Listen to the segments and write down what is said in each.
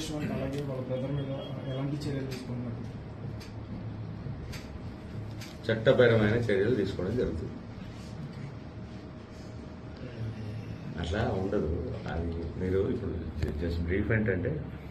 restaurant అలాగే వాళ్ళ brother మీద ఎలాంటి చర్యలు తీసుకుంటున్నారు చట్టపరమైన చర్యలు తీసుకోవడం జరుగుతుంది అట్లా ఉండదు అది మీరు ఇప్పుడు జస్ట్ బ్రీఫ్ ఏంటంటే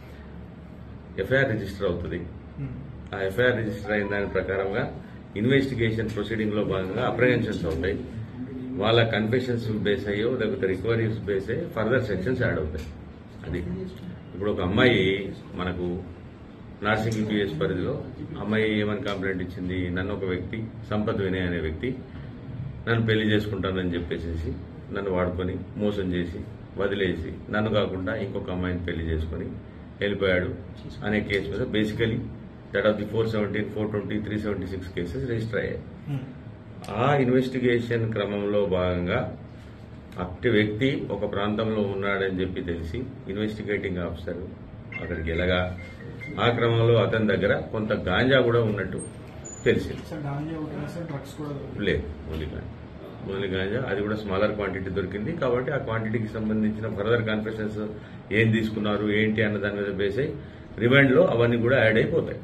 ఎఫ్ఐఆర్ రిజిస్టర్ అవుతుంది ఆ ఎఫ్ఐఆర్ రిజిస్టర్ అయిన దాని ప్రకారంగా ఇన్వెస్టిగేషన్ ప్రొసీడింగ్ లో భాగంగా అప్రహెన్షన్స్ అవుతాయి వాళ్ళ కన్ఫెషన్స్ బేస్ అయ్యో లేకపోతే రికవరీస్ బేస్ అయ్యి ఫర్దర్ సెక్షన్స్ యాడ్ అవుతాయి అది ఇప్పుడు ఒక అమ్మాయి మనకు నార్సింగ్ పిఎస్ పరిధిలో అమ్మాయి ఏమని కంప్లైంట్ ఇచ్చింది నన్ను ఒక వ్యక్తి సంపత్ వినయ్ అనే వ్యక్తి నన్ను పెళ్లి చేసుకుంటానని చెప్పేసి నన్ను వాడుకొని మోసం చేసి వదిలేసి నన్ను కాకుండా ఇంకొక అమ్మాయిని పెళ్లి చేసుకొని వెళ్ళిపోయాడు అనే కేసు మీద basically that of the four seventeen four twenty three seventy six cases register అయ్యాయి ఆ ఇన్వెస్టిగేషన్ క్రమంలో భాగంగా అట్టి వ్యక్తి ఒక ప్రాంతంలో ఉన్నాడని చెప్పి తెలిసి ఇన్వెస్టిగేటింగ్ ఆఫీసర్ అక్కడికి వెళ్ళగా ఆ క్రమంలో అతని దగ్గర కొంత గాంజా కూడా ఉన్నట్టు తెలిసింది సార్ గాంజా ఒకటి సార్ డ్రగ్స్ కూడా లేదు ఓన్లీ గాంజా ఓన్లీ గాంజా అది కూడా స్మాలర్ క్వాంటిటీ దొరికింది కాబట్టి ఆ క్వాంటిటీకి సంబంధించిన ఫర్దర్ కన్ఫెషన్స్ ఏం తీసుకున్నారు ఏంటి అన్న దాని మీద బేస్ అయ్యి రిమాండ్ లో అవన్నీ కూడా యాడ్ అయిపోతాయి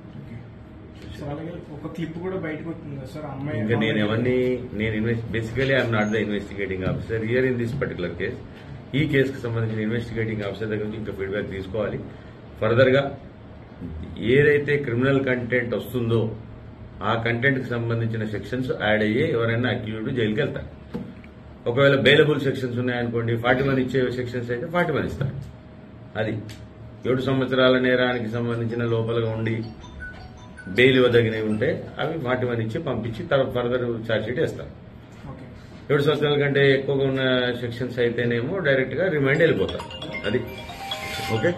సార్ అలాగే ఒక క్లిప్ కూడా బయటకు వచ్చింది కదా సార్ అమ్మాయి ఇంకా నేను ఎవరిని నేను invest basically I'm not the investigating officer here in this particular case ఈ కేసుకు సంబంధించిన ఇన్వెస్టిగేటింగ్ ఆఫీసర్ దగ్గర నుంచి ఇంకా ఫీడ్బ్యాక్ తీసుకోవాలి ఫర్దర్ గా ఏదైతే క్రిమినల్ కంటెంట్ వస్తుందో ఆ కంటెంట్ కి సంబంధించిన సెక్షన్స్ యాడ్ అయ్యి ఎవరైనా అక్యూజ్డ్ జైలుకి వెళ్తారు ఒకవేళ బెయిలబుల్ సెక్షన్స్ ఉన్నాయనుకోండి ఫార్టీ వన్ ఇచ్చే సెక్షన్స్ అయితే ఫార్టీ వన్ ఇస్తారు అది ఏడు సంవత్సరాల నేరానికి సంబంధించిన లోపలగా ఉండి బెయిల్ ఇవ్వదగినవి ఉంటే అవి ఫార్టీ వన్ ఇచ్చి పంపించి తర్వాత ఫర్దర్ ఛార్జ్ షీట్ వేస్తారు ఓకే ఏడు సంవత్సరాల కంటే ఎక్కువగా ఉన్న సెక్షన్స్ అయితేనేమో డైరెక్ట్ గా రిమైండ్ వెళ్ళిపోతారు అది ఓకే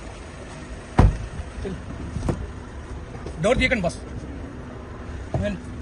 డోర్ తీయకండి బస్ వెళ్ళి